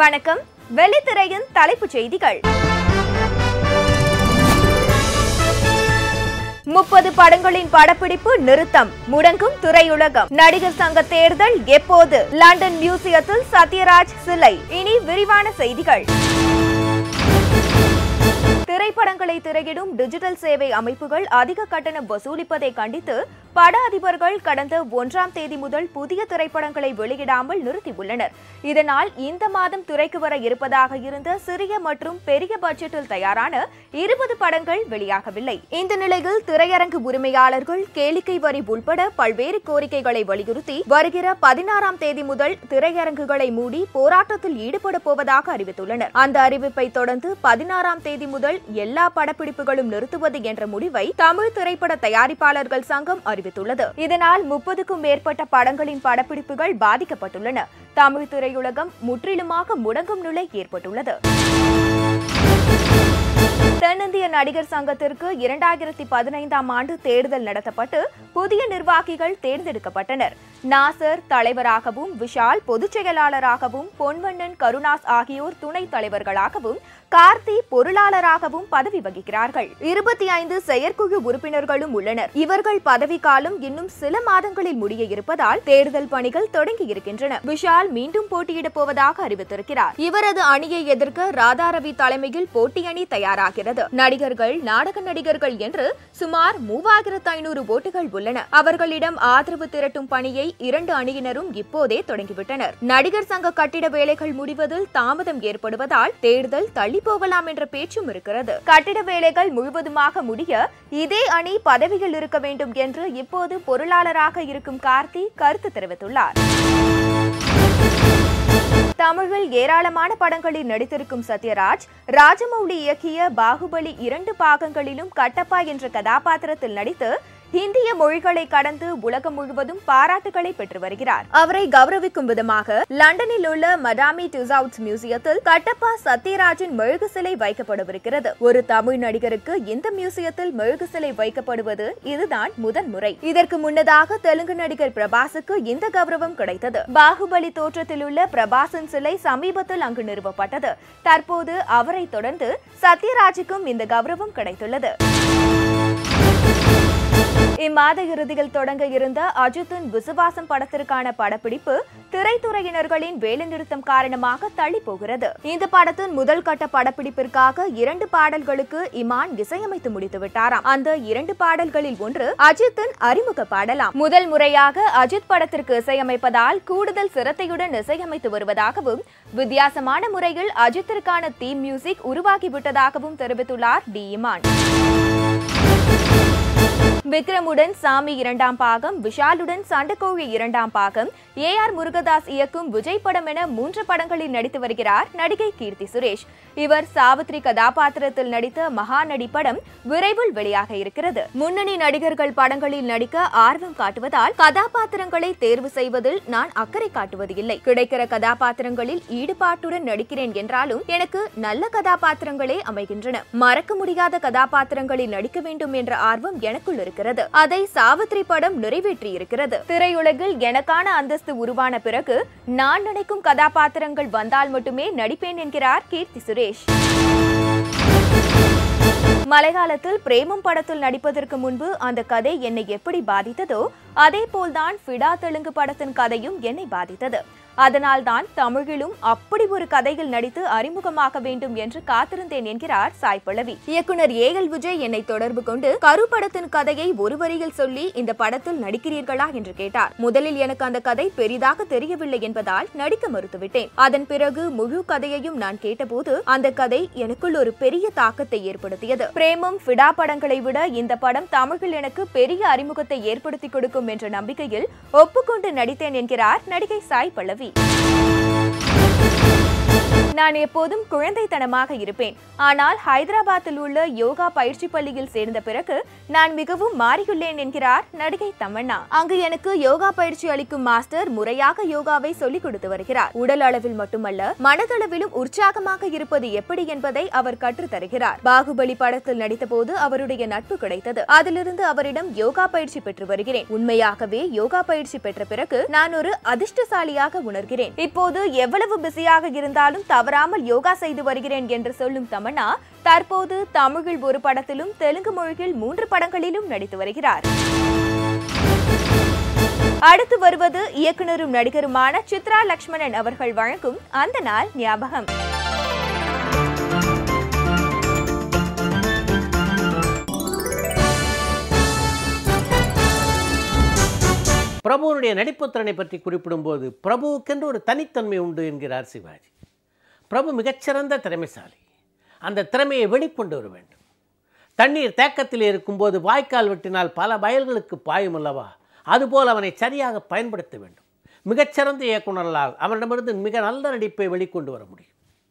வணக்கம் வெள்ளித்திரையின் தலைப்புச் செய்திகள் முப்பது படங்களின் படப்பிடிப்பு நிறுத்தம் முடங்கும் திரையுலகம் நடிகர் சங்க தேர்தல் எப்போது லண்டன் மியூசியத்தில் சத்யராஜ் சிலை இனி விரிவான செய்திகள் திரைப்படங்களை திரையிடும் டிஜிட்டல் சேவை அமைப்புகள் அதிக கட்டணம் வசூலிப்பதை கண்டித்து பட அதிபர்கள் கடந்த ஒன்றாம் தேதி முதல் புதிய திரைப்படங்களை வெளியிடாமல் நிறுத்தியுள்ளனர் இதனால் இந்த மாதம் திரைக்கு வர இருப்பதாக இருந்த சிறிய மற்றும் பெரிய பட்ஜெட்டில் தயாரான இருபது படங்கள் வெளியாகவில்லை இந்த நிலையில் திரையரங்கு உரிமையாளர்கள் கேளிக்கை வரி உள்பட பல்வேறு கோரிக்கைகளை வலியுறுத்தி வருகிற பதினாறாம் தேதி முதல் திரையரங்குகளை மூடி போராட்டத்தில் ஈடுபட போவதாக அறிவித்துள்ளனர் அந்த அறிவிப்பை தொடர்ந்து பதினாறாம் தேதி முதல் எல்லா படப்பிடிப்புகளும் நிறுத்துவது என்ற முடிவை தமிழ் திரைப்பட தயாரிப்பாளர்கள் சங்கம் அறிவித்துள்ளது இதனால் முப்பதுக்கும் மேற்பட்ட படங்களின் படப்பிடிப்புகள் பாதிக்கப்பட்டுள்ளன தமிழ் திரையுலகம் முற்றிலுமாக முடங்கும் நிலை ஏற்பட்டுள்ளது தென்னிந்திய நடிகர் சங்கத்திற்கு இரண்டாயிரத்தி பதினைந்தாம் ஆண்டு தேர்தல் நடத்தப்பட்டு புதிய நிர்வாகிகள் தேர்ந்தெடுக்கப்பட்டனர் நாசர் தலைவராகவும் விஷால் பொதுச் செயலாளராகவும் பொன்வண்ணன் கருணாஸ் ஆகியோர் துணைத் தலைவர்களாகவும் கார்த்தி பொருளாளராகவும் பதவி வகிக்கிறார்கள் இருபத்தி ஐந்து செயற்குழு உறுப்பினர்களும் உள்ளனர் இவர்கள் பதவிக்காலம் இன்னும் சில மாதங்களில் முடிய இருப்பதால் தேர்தல் பணிகள் தொடங்கி இருக்கின்றன விஷால் மீண்டும் போட்டியிடப் போவதாக அறிவித்திருக்கிறார் இவரது அணியை எதிர்க்க ராதாரவி தலைமையில் போட்டி அணி தயாராகிறது நடிகர்கள் நாடக நடிகர்கள் என்று சுமார் மூவாயிரத்து ஐநூறு ஓட்டுகள் உள்ளன அவர்களிடம் ஆதரவு திரட்டும் பணியை இரண்டு அணியினரும் இப்போதே தொடங்கிவிட்டனர் நடிகர் சங்க கட்டிட வேலைகள் முடிவதில் தாமதம் ஏற்படுவதால் தேர்தல் தள்ளி போகலாம் என்ற பேச்சும் இருக்கிறது கட்டிட வேலைகள் முழுவதுமாக முடிய இதே அணி பதவியில் இருக்க வேண்டும் என்று இப்போது பொருளாளராக இருக்கும் கார்த்தி கருத்து தெரிவித்துள்ளார் தமிழில் ஏராளமான படங்களில் நடித்திருக்கும் சத்யராஜ் ராஜமௌலி இயக்கிய பாகுபலி இரண்டு பாகங்களிலும் கட்டப்பா என்ற கதாபாத்திரத்தில் நடித்து இந்திய மொழிகளை கடந்து உலகம் முழுவதும் பாராட்டுகளை பெற்று வருகிறார் அவரை கௌரவிக்கும் விதமாக லண்டனில் உள்ள மடாமி டிசவுட்ஸ் மியூசியத்தில் கட்டப்பா சத்யராஜின் மெழுகு சிலை வைக்கப்படவிருக்கிறது ஒரு தமிழ் நடிகருக்கு இந்த மியூசியத்தில் மெழுகு சிலை வைக்கப்படுவது இதுதான் முதன்முறை இதற்கு முன்னதாக தெலுங்கு நடிகர் பிரபாஸுக்கு இந்த கௌரவம் கிடைத்தது பாகுபலி தோற்றத்தில் உள்ள பிரபாஸின் சிலை சமீபத்தில் அங்கு நிறுவப்பட்டது தற்போது அவரை தொடர்ந்து சத்யராஜுக்கும் இந்த கௌரவம் கிடைத்துள்ளது இம்மாத இறுதியில் தொடங்க இருந்த அஜித்தின் விசுவாசம் படத்திற்கான படப்பிடிப்பு திரைத்துறையினர்களின் வேலைநிறுத்தம் காரணமாக தள்ளி போகிறது இந்த படத்தின் முதல் கட்ட படப்பிடிப்பிற்காக இரண்டு பாடல்களுக்கு இமான் இசையமைத்து முடித்து விட்டாராம் அந்த இரண்டு பாடல்களில் ஒன்று அஜித்தின் அறிமுக பாடலாம் முதல் முறையாக அஜித் படத்திற்கு இசையமைப்பதால் கூடுதல் சிரத்தையுடன் இசையமைத்து வருவதாகவும் வித்தியாசமான முறையில் அஜித்திற்கான தீம் மியூசிக் உருவாகிவிட்டதாகவும் தெரிவித்துள்ளார் டி இமான் விக்ரமுடன் சாமி இரண்டாம் பாகம் விஷாலுடன் சண்டக்கோழி இரண்டாம் பாகம் ஏ ஆர் முருகதாஸ் இயக்கும் விஜய் படம் என மூன்று படங்களில் நடித்து வருகிறார் நடிகை கீர்த்தி சுரேஷ் இவர் சாவித்ரி கதாபாத்திரத்தில் நடித்த மகாநடி படம் விரைவில் வெளியாக இருக்கிறது முன்னணி நடிகர்கள் படங்களில் நடிக்க ஆர்வம் காட்டுவதால் கதாபாத்திரங்களை தேர்வு செய்வதில் நான் அக்கறை காட்டுவது இல்லை கிடைக்கிற கதாபாத்திரங்களில் ஈடுபாட்டுடன் நடிக்கிறேன் என்றாலும் எனக்கு நல்ல கதாபாத்திரங்களே அமைகின்றன மறக்க முடியாத கதாபாத்திரங்களில் நடிக்க வேண்டும் என்ற ஆர்வம் எனக்குள் இருக்கிறது அதை சாவித்ரி படம் நிறைவேற்றி இருக்கிறது திரையுலகில் எனக்கான அந்தஸ்து உருவான பிறகு நான் நினைக்கும் கதாபாத்திரங்கள் வந்தால் மட்டுமே நடிப்பேன் என்கிறார் கீர்த்தி சுரேஷ் மலையாளத்தில் பிரேமம் படத்தில் நடிப்பதற்கு முன்பு அந்த கதை என்னை எப்படி பாதித்ததோ அதே போல்தான் ஃபிடா தெலுங்கு படத்தின் கதையும் என்னை பாதித்தது அதனால்தான் தமிழிலும் அப்படி ஒரு கதையில் நடித்து அறிமுகமாக வேண்டும் என்று காத்திருந்தேன் என்கிறார் சாய் பல்லவி இயக்குனர் ஏ எல் விஜய் என்னை தொடர்பு கொண்டு கரு படத்தின் கதையை ஒரு வரியில் சொல்லி இந்த படத்தில் நடிக்கிறீர்களா என்று கேட்டார் முதலில் எனக்கு அந்த கதை பெரிதாக தெரியவில்லை என்பதால் நடிக்க மறுத்துவிட்டேன் அதன் பிறகு முழு கதையையும் நான் கேட்டபோது அந்த கதை எனக்குள் ஒரு பெரிய தாக்கத்தை ஏற்படுத்தியது பிரேமம் ஃபிடா படங்களை விட இந்த படம் தமிழில் எனக்கு பெரிய அறிமுகத்தை ஏற்படுத்தி கொடுக்கும் என்ற நம்பிக்கையில் ஒப்புக்கொண்டு நடித்தேன் என்கிறார் நடிகை சாய் பல்லவி நான் எப்போதும் குழந்தைத்தனமாக இருப்பேன் ஆனால் ஹைதராபாத்தில் உள்ள யோகா பயிற்சி பள்ளியில் சேர்ந்த பிறகு நான் மிகவும் மாறியுள்ளேன் என்கிறார் நடிகை தமன்னா அங்கு எனக்கு யோகா பயிற்சி அளிக்கும் மாஸ்டர் முறையாக யோகாவை சொல்லிக் கொடுத்து வருகிறார் உடல் அளவில் மட்டுமல்ல மனதளவிலும் உற்சாகமாக இருப்பது எப்படி என்பதை அவர் கற்றுத் தருகிறார் பாகுபலி படத்தில் நடித்தபோது அவருடைய நட்பு கிடைத்தது அதிலிருந்து அவரிடம் யோகா பயிற்சி பெற்று வருகிறேன் உண்மையாகவே யோகா பயிற்சி பெற்ற பிறகு நான் ஒரு அதிர்ஷ்டசாலியாக உணர்கிறேன் இப்போது எவ்வளவு பிஸியாக இருந்தாலும் தவறாமல் யோகா செய்து வருகிறேன் என்று சொல்லும் தமன்னா தற்போது தமிழில் ஒரு படத்திலும் தெலுங்கு மொழியில் மூன்று படங்களிலும் நடித்து வருகிறார் அடுத்து வருவது இயக்குனரும் நடிகருமான சித்ரா லக்ஷ்மணன் அவர்கள் வழங்கும் அந்த நாள் ஞாபகம் பிரபுவனுடைய நடிப்புத்திறனை பற்றி குறிப்பிடும்போது பிரபுவுக்கென்று ஒரு தனித்தன்மை உண்டு என்கிறார் சிவாஜி பிரபு மிகச்சிறந்த திறமைசாலி அந்த திறமையை வெளிக்கொண்டு வர வேண்டும் தண்ணீர் தேக்கத்தில் இருக்கும்போது வாய்க்கால் வெட்டினால் பல வயல்களுக்கு பாயும் அல்லவா அதுபோல் அவனை சரியாக பயன்படுத்த வேண்டும் மிகச்சிறந்த இயக்குனர்களால் அவனிடமிருந்து மிக நல்ல நடிப்பை வெளிக்கொண்டு வர முடியும்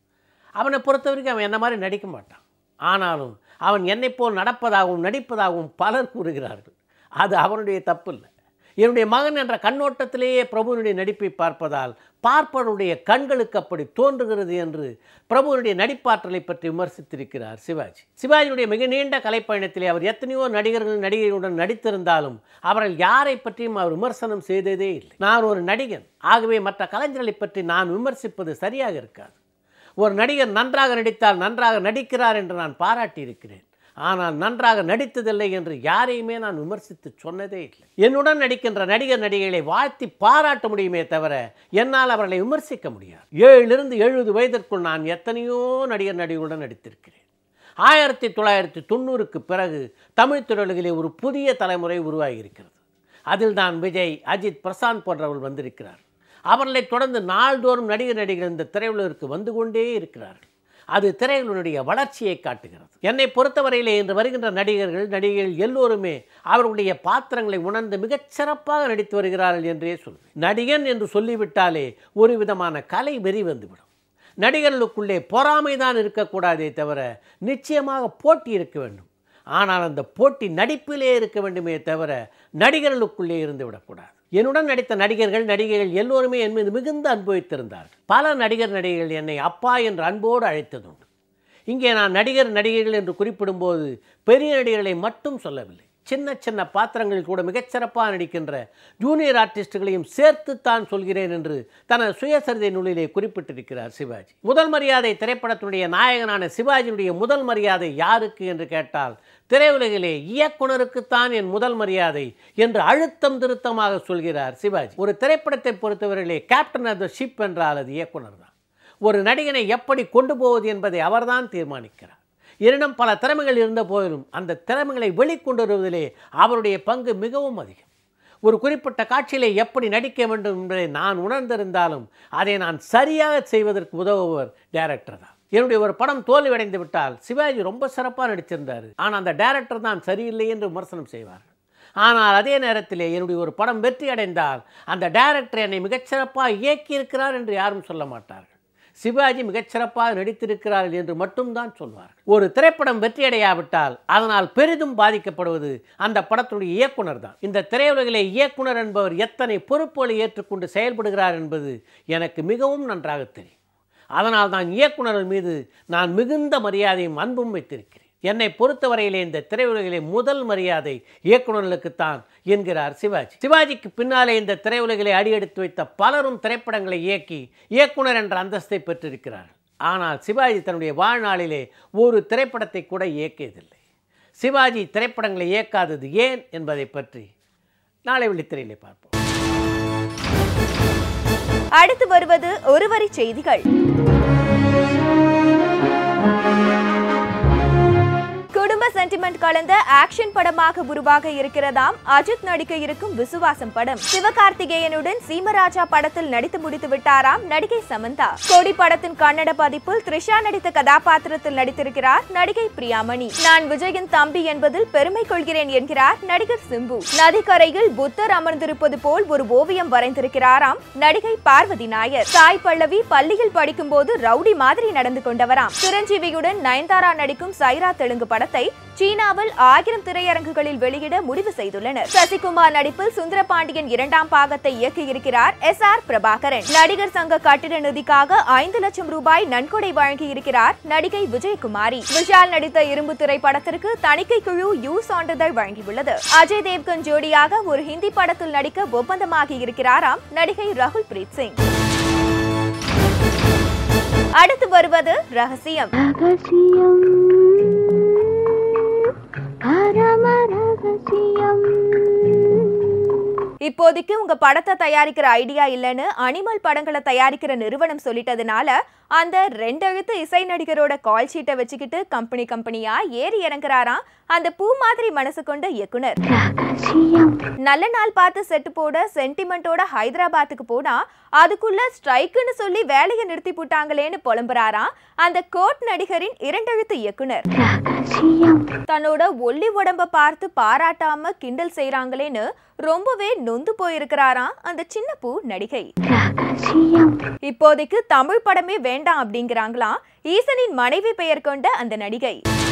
அவனை பொறுத்த வரைக்கும் அவன் என்ன மாதிரி நடிக்க மாட்டான் ஆனாலும் அவன் என்னைப் போல் நடப்பதாகவும் நடிப்பதாகவும் பலர் கூறுகிறார்கள் அது அவனுடைய தப்பு இல்லை என்னுடைய மகன் என்ற கண்ணோட்டத்திலேயே பிரபுவினுடைய நடிப்பை பார்ப்பதால் பார்ப்பவருடைய கண்களுக்கு அப்படி தோன்றுகிறது என்று பிரபுவினுடைய நடிப்பாற்றலை பற்றி விமர்சித்திருக்கிறார் சிவாஜி சிவாஜியுடைய மிக நீண்ட கலைப்பயணத்திலே அவர் எத்தனையோ நடிகர்கள் நடிகைகளுடன் நடித்திருந்தாலும் அவர்கள் யாரை பற்றியும் அவர் விமர்சனம் செய்ததே இல்லை நான் ஒரு நடிகன் ஆகவே மற்ற கலைஞர்களை பற்றி நான் விமர்சிப்பது சரியாக இருக்காது ஒரு நடிகர் நன்றாக நடித்தால் நன்றாக நடிக்கிறார் என்று நான் பாராட்டி இருக்கிறேன் ஆனால் நன்றாக நடித்ததில்லை என்று யாரையுமே நான் விமர்சித்து சொன்னதே இல்லை என்னுடன் நடிக்கின்ற நடிகர் நடிகைகளை வாழ்த்தி பாராட்ட முடியுமே தவிர என்னால் அவர்களை விமர்சிக்க முடியாது ஏழிலிருந்து எழுபது வயதிற்குள் நான் எத்தனையோ நடிகர் நடிகைகளுடன் நடித்திருக்கிறேன் ஆயிரத்தி தொள்ளாயிரத்தி தொண்ணூறுக்கு பிறகு தமிழ் திரையுலகிலே ஒரு புதிய தலைமுறை உருவாகியிருக்கிறது அதில் தான் விஜய் அஜித் பிரசாந்த் போன்றவர்கள் வந்திருக்கிறார் அவர்களை தொடர்ந்து நாள்தோறும் நடிகர் நடிகர் இந்த திரையுலகிற்கு வந்து கொண்டே இருக்கிறார்கள் அது திரையுலனுடைய வளர்ச்சியை காட்டுகிறது என்னை பொறுத்தவரையிலே இன்று வருகின்ற நடிகர்கள் நடிகைகள் எல்லோருமே அவர்களுடைய பாத்திரங்களை உணர்ந்து மிகச் சிறப்பாக நடித்து வருகிறார்கள் என்றே சொல்வேன் நடிகன் என்று சொல்லிவிட்டாலே ஒரு விதமான கலை வெறி வந்துவிடும் நடிகர்களுக்குள்ளே பொறாமை தான் இருக்கக்கூடாதே தவிர நிச்சயமாக போட்டி இருக்க வேண்டும் ஆனால் அந்த போட்டி நடிப்பிலே இருக்க வேண்டுமே தவிர நடிகர்களுக்குள்ளே இருந்து விடக்கூடாது என்னுடன் நடித்த நடிகர்கள் நடிகைகள் எல்லோருமே என் மீது மிகுந்த அன்பு வைத்திருந்தார்கள் பல நடிகர் நடிகைகள் என்னை அப்பா என்ற அன்போடு அழைத்ததுண்டு இங்கே நான் நடிகர் நடிகைகள் என்று குறிப்பிடும்போது பெரிய நடிகர்களை மட்டும் சொல்லவில்லை சின்ன சின்ன பாத்திரங்களில் கூட மிகச்சிறப்பாக நடிக்கின்ற ஜூனியர் ஆர்டிஸ்டுகளையும் சேர்த்து தான் சொல்கிறேன் என்று தனது சுயசரிதை நூலிலே குறிப்பிட்டிருக்கிறார் சிவாஜி முதல் மரியாதை திரைப்படத்தினுடைய நாயகனான சிவாஜியினுடைய முதல் மரியாதை யாருக்கு என்று கேட்டால் திரையுலகிலே இயக்குனருக்குத்தான் என் முதல் மரியாதை என்று அழுத்தம் திருத்தமாக சொல்கிறார் சிவாஜி ஒரு திரைப்படத்தை பொறுத்தவரையிலே கேப்டன் ஆஃப் த ஷிப் என்றால் அது இயக்குனர் தான் ஒரு நடிகனை எப்படி கொண்டு போவது என்பதை அவர்தான் தீர்மானிக்கிறார் என்னிடம் பல திறமைகள் இருந்த போதிலும் அந்த திறமைகளை வெளிக்கொண்டு வருவதிலே அவருடைய பங்கு மிகவும் அதிகம் ஒரு குறிப்பிட்ட காட்சியிலே எப்படி நடிக்க வேண்டும் என்பதை நான் உணர்ந்திருந்தாலும் அதை நான் சரியாக செய்வதற்கு உதவுபவர் டைரக்டர் தான் என்னுடைய ஒரு படம் தோல்வியடைந்து விட்டால் சிவாஜி ரொம்ப சிறப்பாக நடிச்சிருந்தார் ஆனால் அந்த டைரக்டர் தான் சரியில்லை என்று விமர்சனம் செய்வார்கள் ஆனால் அதே நேரத்திலே என்னுடைய ஒரு படம் வெற்றி அடைந்தால் அந்த டைரக்டர் என்னை மிகச்சிறப்பாக இயக்கியிருக்கிறார் என்று யாரும் சொல்ல மாட்டார்கள் சிவாஜி மிகச்சிறப்பாக நடித்திருக்கிறார்கள் என்று மட்டும்தான் சொல்வார்கள் ஒரு திரைப்படம் வெற்றியடையாவிட்டால் அதனால் பெரிதும் பாதிக்கப்படுவது அந்த படத்துடைய இயக்குனர் தான் இந்த திரையுலகிலே இயக்குனர் என்பவர் எத்தனை பொறுப்புகளை ஏற்றுக்கொண்டு செயல்படுகிறார் என்பது எனக்கு மிகவும் நன்றாக தெரியும் அதனால் தான் இயக்குனர்கள் மீது நான் மிகுந்த மரியாதையும் அன்பும் வைத்திருக்கிறேன் என்னை பொறுத்தவரையிலே இந்த திரையுலகிலே முதல் மரியாதை இயக்குநர்களுக்குத்தான் என்கிறார் சிவாஜி சிவாஜிக்கு பின்னாலே இந்த திரையுலகிலே அடியெடுத்து வைத்த பலரும் திரைப்படங்களை இயக்கி இயக்குனர் என்ற அந்தஸ்தை பெற்றிருக்கிறார்கள் ஆனால் சிவாஜி தன்னுடைய வாழ்நாளிலே ஒரு திரைப்படத்தை கூட இயக்கியதில்லை சிவாஜி திரைப்படங்களை இயக்காதது ஏன் என்பதை பற்றி நாளை விழித்திரையிலே பார்ப்போம் அடுத்து வருவது ஒருவரி செய்திகள் குடும்ப சென்டிமெண்ட் கலந்த ஆக்ஷன் படமாக உருவாக இருக்கிறதாம் அஜித் நடிக்க இருக்கும் விசுவாசம் படம் சிவகார்த்திகேயனுடன் சீமராஜா படத்தில் நடித்து முடித்து விட்டாராம் நடிகை சமந்தா கொடி படத்தின் கன்னட பதிப்பில் த்ரிஷா நடித்த கதாபாத்திரத்தில் நடித்திருக்கிறார் நடிகை பிரியாமணி நான் விஜயின் தம்பி என்பதில் பெருமை கொள்கிறேன் என்கிறார் நடிகர் சிம்பு நதிக்கரையில் புத்தர் அமர்ந்திருப்பது போல் ஒரு ஓவியம் வரைந்திருக்கிறாராம் நடிகை பார்வதி நாயர் சாய் பல்லவி பள்ளியில் படிக்கும் போது ரவுடி மாதிரி நடந்து கொண்டவராம் சிரஞ்சீவியுடன் நயன்தாரா நடிக்கும் சைரா தெலுங்கு படத்தை சீனாவில் ஆயிரம் திரையரங்குகளில் வெளியிட முடிவு செய்துள்ளனர் சசிகுமார் நடிப்பில் சுந்தரபாண்டியன் இரண்டாம் பாகத்தை இயக்கியிருக்கிறார் எஸ் ஆர் பிரபாகரன் நடிகர் சங்க கட்டிட நிதிக்காக ஐந்து லட்சம் ரூபாய் நன்கொடை வழங்கியிருக்கிறார் நடிகை விஜயகுமாரி விஷால் நடித்த இரும்பு திரைப்படத்திற்கு தணிக்கை குழு யூ சான்றிதழ் வழங்கியுள்ளது அஜய் தேவ்கன் ஜோடியாக ஒரு ஹிந்தி படத்தில் நடிக்க ஒப்பந்தமாகி இருக்கிறாராம் நடிகை ரகுல் பிரீத் சிங் அடுத்து வருவது ரகசியம் ரகசியம் பரம ரகசியம் இப்போதைக்கு உங்க படத்தை தயாரிக்கிற ஐடியா இல்லைன்னு அனிமல் படங்களை தயாரிக்கிற நிறுவனம் சொல்லிட்டதுனால அந்த ரெண்டு எழுத்து இசை நடிகரோட கால் ஷீட்டை வச்சுக்கிட்டு கம்பெனி கம்பெனியா ஏறி இறங்குறாராம் அந்த பூ மாதிரி மனசு கொண்ட இயக்குனர் ரகசியம் நல்ல நாள் பார்த்து செட்டு போட சென்டிமெண்டோட ஹைதராபாத்துக்கு போனா அதுக்குள்ள ஸ்ட்ரைக்குன்னு சொல்லி வேலையை நிறுத்தி போட்டாங்களேன்னு புலம்புறாராம் அந்த கோட் நடிகரின் இரண்டெழுத்து இயக்குனர் ரகசியம் தன்னோட ஒல்லி உடம்ப பார்த்து பாராட்டாம கிண்டல் செய்றாங்களேன்னு ரொம்பவே நொந்து போயிருக்கிறாராம் அந்த சின்ன பூ நடிகை ரகசியம் இப்போதைக்கு தமிழ் படமே வேண்டாம் அப்படிங்கிறாங்களாம் ஈசனின் மனைவி பெயர் கொண்ட அந்த நடிகை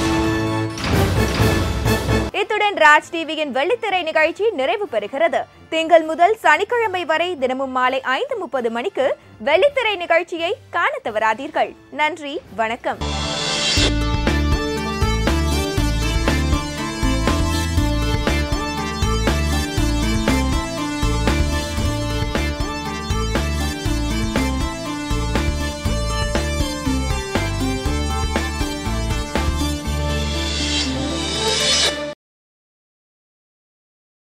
இத்துடன் ராஜ் டிவியின் வெள்ளித்திரை நிகழ்ச்சி நிறைவு பெறுகிறது திங்கள் முதல் சனிக்கிழமை வரை தினமும் மாலை ஐந்து முப்பது மணிக்கு வெள்ளித்திரை நிகழ்ச்சியை காண தவறாதீர்கள் நன்றி வணக்கம்